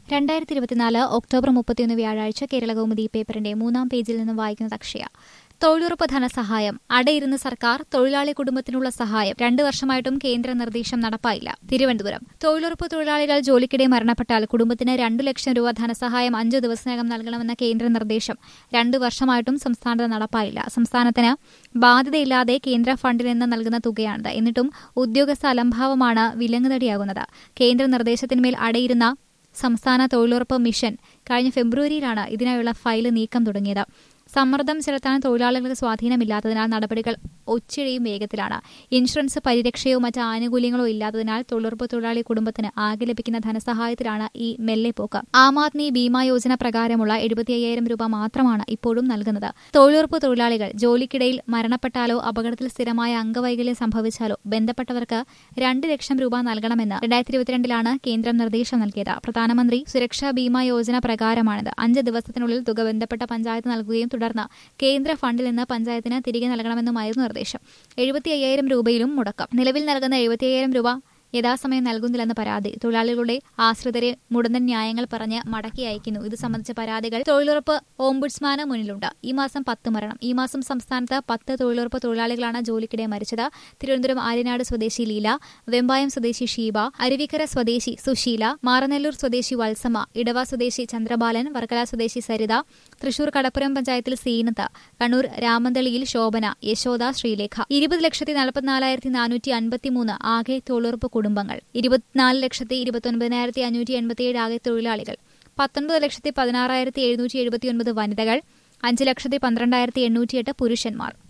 രണ്ടായിരത്തി ഇരുപത്തിനാല് ഒക്ടോബർ മുപ്പത്തിയൊന്ന് വ്യാഴാഴ്ച കേരളകൗമുദി പേപ്പറിന്റെ മൂന്നാം പേജിൽ നിന്ന് വായിക്കുന്നത് അക്ഷയ തൊഴിലുറപ്പ് ധനസഹായം അടയിരുന്ന സർക്കാർ തൊഴിലാളി കുടുംബത്തിനുള്ള സഹായം രണ്ടു വർഷമായിട്ടും കേന്ദ്ര നിർദ്ദേശം നടപ്പായില്ല തിരുവനന്തപുരം തൊഴിലുറപ്പ് തൊഴിലാളികൾ ജോലിക്കിടെ മരണപ്പെട്ടാൽ കുടുംബത്തിന് രണ്ടു ലക്ഷം രൂപ ധനസഹായം അഞ്ചു ദിവസത്തിനകം നൽകണമെന്ന കേന്ദ്ര നിർദ്ദേശം രണ്ടു വർഷമായിട്ടും സംസ്ഥാനത്ത് നടപ്പായില്ല സംസ്ഥാനത്തിന് ബാധ്യതയില്ലാതെ കേന്ദ്ര ഫണ്ടിൽ നിന്ന് നൽകുന്ന തുകയാണിത് എന്നിട്ടും ഉദ്യോഗസ്ഥ അലംഭാവമാണ് വിലങ്ങുതടിയാകുന്നത് കേന്ദ്ര നിർദ്ദേശത്തിന്മേൽ അടയിരുന്ന സംസ്ഥാന തൊഴിലുറപ്പ് മിഷൻ കഴിഞ്ഞ ഫെബ്രുവരിയിലാണ് ഇതിനായുള്ള ഫയൽ നീക്കം തുടങ്ങിയത് സമ്മർദ്ദം ചെലുത്താൻ തൊഴിലാളികൾക്ക് സ്വാധീനമില്ലാത്തതിനാൽ നടപടികൾ ഒച്ചിഴയും വേഗത്തിലാണ് ഇൻഷുറൻസ് പരിരക്ഷയോ മറ്റ് ആനുകൂല്യങ്ങളോ ഇല്ലാത്തതിനാൽ തൊഴിലുറപ്പ് തൊഴിലാളി കുടുംബത്തിന് ആകെ ലഭിക്കുന്ന ധനസഹായത്തിലാണ് ഈ മെല്ലെപ്പോക്ക് ആം ആദ്മി ബീമാ യോജന പ്രകാരമുള്ള എഴുപത്തി അയ്യായിരം രൂപ മാത്രമാണ് ഇപ്പോഴും നൽകുന്നത് തൊഴിലുറപ്പ് തൊഴിലാളികൾ ജോലിക്കിടയിൽ മരണപ്പെട്ടാലോ അപകടത്തിൽ സ്ഥിരമായ അംഗവൈകല്യം സംഭവിച്ചാലോ ബന്ധപ്പെട്ടവർക്ക് രണ്ട് ലക്ഷം രൂപ നൽകണമെന്ന് രണ്ടായിരത്തി ഇരുപത്തിരണ്ടിലാണ് കേന്ദ്രം നിർദ്ദേശം നൽകിയത് പ്രധാനമന്ത്രി സുരക്ഷാ ബീമാ യോജന പ്രകാരമാണിത് അഞ്ച് ദിവസത്തിനുള്ളിൽ തുക ബന്ധപ്പെട്ട പഞ്ചായത്ത് നൽകുകയും തുടർന്ന് കേന്ദ്ര ഫണ്ടിൽ നിന്ന് പഞ്ചായത്തിന് തിരികെ നൽകണമെന്നുമായിരുന്നു നിർദ്ദേശം എഴുപത്തി അയ്യായിരം രൂപയിലും മുടക്കം നിലവിൽ നൽകുന്ന എഴുപത്തി അയ്യായിരം രൂപ യഥാസമയം നൽകുന്നില്ലെന്ന് പരാതി തൊഴിലാളികളുടെ ആശ്രിതരെ മുടന്തൻ ന്യായങ്ങൾ പറഞ്ഞ് മടക്കി അയക്കുന്നു ഇത് സംബന്ധിച്ച പരാതികൾ തൊഴിലുറപ്പ് ഓംബുഡ്സ്മാന് മുന്നിലുണ്ട് ഈ മാസം പത്ത് മരണം ഈ മാസം സംസ്ഥാനത്ത് പത്ത് തൊഴിലുറപ്പ് തൊഴിലാളികളാണ് ജോലിക്കിടെ മരിച്ചത് തിരുവനന്തപുരം ആര്യനാട് സ്വദേശി ലീല വെമ്പായം സ്വദേശി ഷീബ അരുവിക്കര സ്വദേശി സുശീല മാറനെല്ലൂർ സ്വദേശി വത്സമ ഇടവ സ്വദേശി ചന്ദ്രബാലൻ വർക്കല സ്വദേശി സരിത തൃശൂർ കടപ്പുറം പഞ്ചായത്തിൽ സീനത്ത് കണ്ണൂർ രാമന്തളിയിൽ ശോഭന യശോദ ശ്രീലേഖ ഇരുപത് ലക്ഷത്തി നാൽപ്പത്തിനാലായിരത്തി നാനൂറ്റി അൻപത്തിമൂന്ന് ആകെ തൊഴിലുറപ്പ് കുടുംബങ്ങൾ ഇരുപത്തിനാല് ലക്ഷത്തി ഇരുപത്തൊൻപതിനായിരത്തി അഞ്ഞൂറ്റി എൺപത്തിയേഴ് ആകെ തൊഴിലാളികൾ പത്തൊൻപത് ലക്ഷത്തി പതിനാറായിരത്തി എഴുന്നൂറ്റി എഴുപത്തിയൊൻപത് വനിതകൾ അഞ്ച് ലക്ഷത്തി പന്ത്രണ്ടായിരത്തി എണ്ണൂറ്റിയെട്ട് പുരുഷന്മാർ